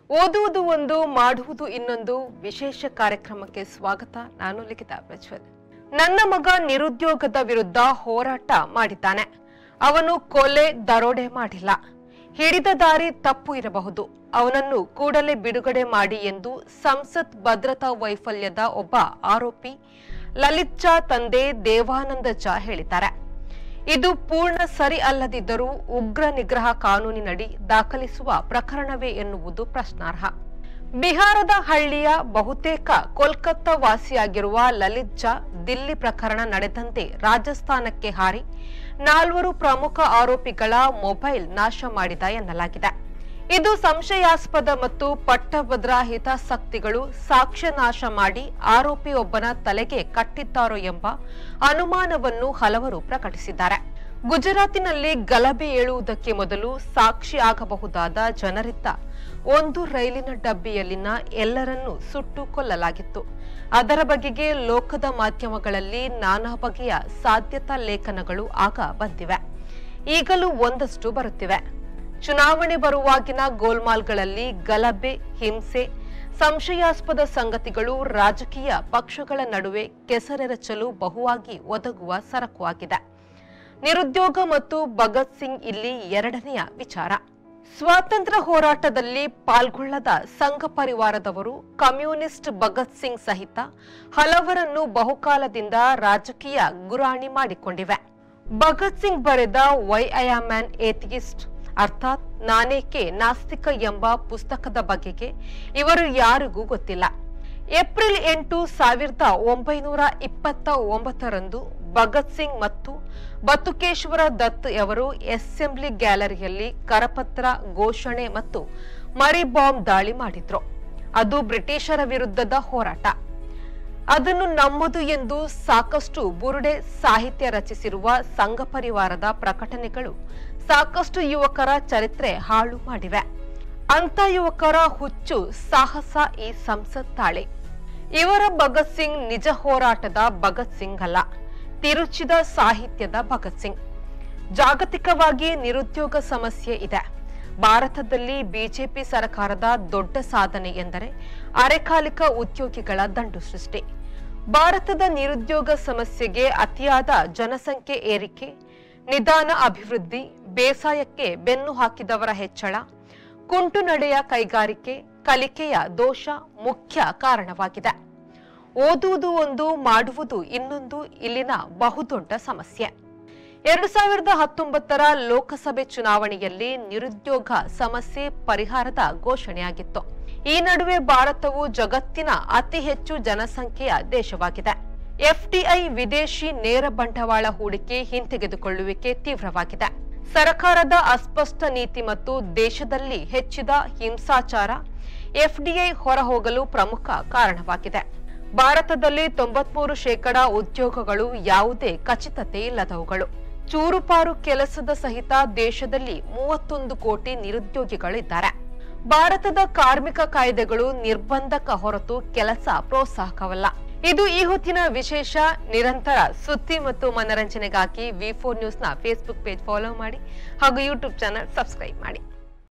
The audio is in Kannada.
ಓದುವುದು ಒಂದು ಮಾಡುವುದು ಇನ್ನೊಂದು ವಿಶೇಷ ಕಾರ್ಯಕ್ರಮಕ್ಕೆ ಸ್ವಾಗತ ನಾನು ಲಿಖಿತಾ ಪ್ರಜ್ವಲ್ ನನ್ನ ಮಗ ನಿರುದ್ಯೋಗದ ವಿರುದ್ಧ ಹೋರಾಟ ಮಾಡಿದ್ದಾನೆ ಅವನು ಕೊಲೆ ದರೋಡೆ ಮಾಡಿಲ್ಲ ಹಿಡಿದ ದಾರಿ ತಪ್ಪು ಇರಬಹುದು ಅವನನ್ನು ಕೂಡಲೇ ಬಿಡುಗಡೆ ಮಾಡಿ ಎಂದು ಸಂಸತ್ ಭದ್ರತಾ ವೈಫಲ್ಯದ ಒಬ್ಬ ಆರೋಪಿ ಲಲಿತ್ ಚಾ ತಂದೆ ದೇವಾನಂದ ಚಾ ಹೇಳಿದ್ದಾರೆ ಇದು ಪೂರ್ಣ ಸರಿ ಅಲ್ಲದಿದ್ದರೂ ಉಗ್ರ ನಿಗ್ರಹ ಕಾನೂನಿನಡಿ ದಾಖಲಿಸುವ ಪ್ರಕರಣವೇ ಎನ್ನುವುದು ಪ್ರಶ್ನಾರ್ಹ ಬಿಹಾರದ ಹಳ್ಳಿಯ ಬಹುತೇಕ ಕೋಲ್ಕತ್ತಾ ವಾಸಿಯಾಗಿರುವ ಲಲಿತ್ ಝಾ ದಿಲ್ಲಿ ಪ್ರಕರಣ ನಡೆದಂತೆ ರಾಜಸ್ಥಾನಕ್ಕೆ ಹಾರಿ ನಾಲ್ವರು ಪ್ರಮುಖ ಆರೋಪಿಗಳ ಮೊಬೈಲ್ ನಾಶ ಮಾಡಿದ ಎನ್ನಲಾಗಿದೆ ಇದು ಸಂಶಯಾಸ್ಪದ ಮತ್ತು ಪಟ್ಟಭದ್ರ ಹಿತಾಸಕ್ತಿಗಳು ಸಾಕ್ಷ್ಯ ನಾಶ ಮಾಡಿ ಆರೋಪಿಯೊಬ್ಬನ ತಲೆಗೆ ಕಟ್ಟಿದ್ದಾರೋ ಎಂಬ ಅನುಮಾನವನ್ನು ಹಲವರು ಪ್ರಕಟಿಸಿದ್ದಾರೆ ಗುಜರಾತಿನಲ್ಲಿ ಗಲಭೆ ಏಳುವುದಕ್ಕೆ ಮೊದಲು ಸಾಕ್ಷಿ ಆಗಬಹುದಾದ ಜನರಿದ್ದ ಒಂದು ರೈಲಿನ ಡಬ್ಬಿಯಲ್ಲಿನ ಎಲ್ಲರನ್ನೂ ಸುಟ್ಟು ಕೊಲ್ಲಲಾಗಿತ್ತು ಅದರ ಬಗೆಗೆ ಲೋಕದ ಮಾಧ್ಯಮಗಳಲ್ಲಿ ನಾನಾ ಬಗೆಯ ಸಾಧ್ಯತಾ ಲೇಖನಗಳು ಆಗ ಬಂದಿವೆ ಈಗಲೂ ಒಂದಷ್ಟು ಬರುತ್ತಿವೆ ಚುನಾವಣೆ ಬರುವಾಗಿನ ಗೋಲ್ಮಾಲ್ಗಳಲ್ಲಿ ಗಲಭೆ ಹಿಂಸೆ ಸಂಶಯಾಸ್ಪದ ಸಂಗತಿಗಳು ರಾಜಕೀಯ ಪಕ್ಷಗಳ ನಡುವೆ ಕೆಸರೆರಚಲು ಬಹುವಾಗಿ ಒದಗುವ ಸರಕು ಆಗಿದೆ ನಿರುದ್ಯೋಗ ಮತ್ತು ಭಗತ್ ಸಿಂಗ್ ಇಲ್ಲಿ ಎರಡನೆಯ ವಿಚಾರ ಸ್ವಾತಂತ್ರ್ಯ ಹೋರಾಟದಲ್ಲಿ ಪಾಲ್ಗೊಳ್ಳದ ಸಂಘ ಪರಿವಾರದವರು ಕಮ್ಯುನಿಸ್ಟ್ ಭಗತ್ ಸಿಂಗ್ ಸಹಿತ ಹಲವರನ್ನು ಬಹುಕಾಲದಿಂದ ರಾಜಕೀಯ ಗುರಾಣಿ ಮಾಡಿಕೊಂಡಿವೆ ಭಗತ್ ಸಿಂಗ್ ಬರೆದ why I am an atheist ಅರ್ಥಾತ್ ನಾನೇಕೆ ನಾಸ್ತಿಕ ಎಂಬ ಪುಸ್ತಕದ ಬಗೆಗೆ ಇವರು ಯಾರಿಗೂ ಗೊತ್ತಿಲ್ಲ ಏಪ್ರಿಲ್ ಎಂಟು ಸಾವಿರದ ಒಂಬೈನೂರ ಇಪ್ಪತ್ತ ಒಂಬತ್ತರಂದು ಭಗತ್ ಸಿಂಗ್ ಮತ್ತು ಬತುಕೇಶ್ವರ ದತ್ ಅವರು ಅಸೆಂಬ್ಲಿ ಗ್ಯಾಲರಿಯಲ್ಲಿ ಕರಪತ್ರ ಘೋಷಣೆ ಮತ್ತು ಮರಿ ಬಾಂಬ್ ದಾಳಿ ಮಾಡಿದ್ರು ಅದು ಬ್ರಿಟಿಷರ ವಿರುದ್ಧದ ಹೋರಾಟ ಅದನ್ನು ನಮ್ಮದು ಎಂದು ಸಾಕಷ್ಟು ಬುರುಡೆ ಸಾಹಿತ್ಯ ರಚಿಸಿರುವ ಸಂಘ ಪರಿವಾರದ ಪ್ರಕಟಣೆಗಳು ಸಾಕಷ್ಟು ಯುವಕರ ಚರಿತ್ರೆ ಹಾಳು ಮಾಡಿವೆ ಅಂತ ಯುವಕರ ಹುಚ್ಚು ಸಾಹಸ ಈ ಸಂಸತ್ ತಾಳೆ ಇವರ ಭಗತ್ ಸಿಂಗ್ ನಿಜ ಹೋರಾಟದ ಭಗತ್ ಸಿಂಗ್ ಅಲ್ಲ ತಿರುಚಿದ ಸಾಹಿತ್ಯದ ಭಗತ್ ಸಿಂಗ್ ಜಾಗತಿಕವಾಗಿ ನಿರುದ್ಯೋಗ ಸಮಸ್ಯೆ ಇದೆ ಭಾರತದಲ್ಲಿ ಬಿಜೆಪಿ ಸರ್ಕಾರದ ದೊಡ್ಡ ಸಾಧನೆ ಎಂದರೆ ಅರೆಕಾಲಿಕ ಉದ್ಯೋಗಿಗಳ ದಂಡು ಸೃಷ್ಟಿ ಭಾರತದ ನಿರುದ್ಯೋಗ ಸಮಸ್ಯೆಗೆ ಅತಿಯಾದ ಜನಸಂಖ್ಯೆ ಏರಿಕೆ ನಿಧಾನ ಅಭಿವೃದ್ಧಿ ಬೇಸಾಯಕ್ಕೆ ಬೆನ್ನು ಹಾಕಿದವರ ಹೆಚ್ಚಳ ಕುಂಟು ನಡೆಯ ಕೈಗಾರಿಕೆ ಕಲಿಕೆಯ ದೋಷ ಮುಖ್ಯ ಕಾರಣವಾಗಿದೆ ಓದುವುದು ಒಂದು ಮಾಡುವುದು ಇನ್ನೊಂದು ಇಲ್ಲಿನ ಬಹುದೊಡ್ಡ ಸಮಸ್ಯೆ ಎರಡು ಸಾವಿರದ ಹತ್ತೊಂಬತ್ತರ ಲೋಕಸಭೆ ಚುನಾವಣೆಯಲ್ಲಿ ನಿರುದ್ಯೋಗ ಸಮಸ್ಯೆ ಪರಿಹಾರದ ಘೋಷಣೆಯಾಗಿತ್ತು ಈ ನಡುವೆ ಭಾರತವು ಜಗತ್ತಿನ ಅತಿ ಹೆಚ್ಚು ಜನಸಂಖ್ಯೆಯ ದೇಶವಾಗಿದೆ ಎಫ್ಡಿಐ ವಿದೇಶಿ ನೇರ ಬಂಡವಾಳ ಹೂಡಿಕೆ ಹಿಂತೆಗೆದುಕೊಳ್ಳುವಿಕೆ ತೀವ್ರವಾಗಿದೆ ಸರ್ಕಾರದ ಅಸ್ಪಷ್ಟ ನೀತಿ ಮತ್ತು ದೇಶದಲ್ಲಿ ಹೆಚ್ಚಿದ ಹಿಂಸಾಚಾರ ಎಫ್ಡಿಐ ಹೊರಹೋಗಲು ಪ್ರಮುಖ ಕಾರಣವಾಗಿದೆ ಭಾರತದಲ್ಲಿ ತೊಂಬತ್ಮೂರು ಶೇಕಡ ಉದ್ಯೋಗಗಳು ಯಾವುದೇ ಖಚಿತತೆ ಇಲ್ಲದವುಗಳು ಚೂರುಪಾರು ಕೆಲಸದ ಸಹಿತ ದೇಶದಲ್ಲಿ ಮೂವತ್ತೊಂದು ಕೋಟಿ ನಿರುದ್ಯೋಗಿಗಳಿದ್ದಾರೆ ಭಾರತದ ಕಾರ್ಮಿಕ ಕಾಯ್ದೆಗಳು ನಿರ್ಬಂಧಕ ಹೊರತು ಕೆಲಸ ಪ್ರೋತ್ಸಾಹಕವಲ್ಲ ಇದು ಈ ಹೊತ್ತಿನ ವಿಶೇಷ ನಿರಂತರ ಸುದ್ದಿ ಮತ್ತು ಮನರಂಜನೆಗಾಗಿ ವಿ ಫೋರ್ ನ್ಯೂಸ್ನ ಫೇಸ್ಬುಕ್ ಪೇಜ್ ಫಾಲೋ ಮಾಡಿ ಹಾಗೂ ಯೂಟ್ಯೂಬ್ ಚಾನಲ್ ಸಬ್ಸ್ಕ್ರೈಬ್ ಮಾಡಿ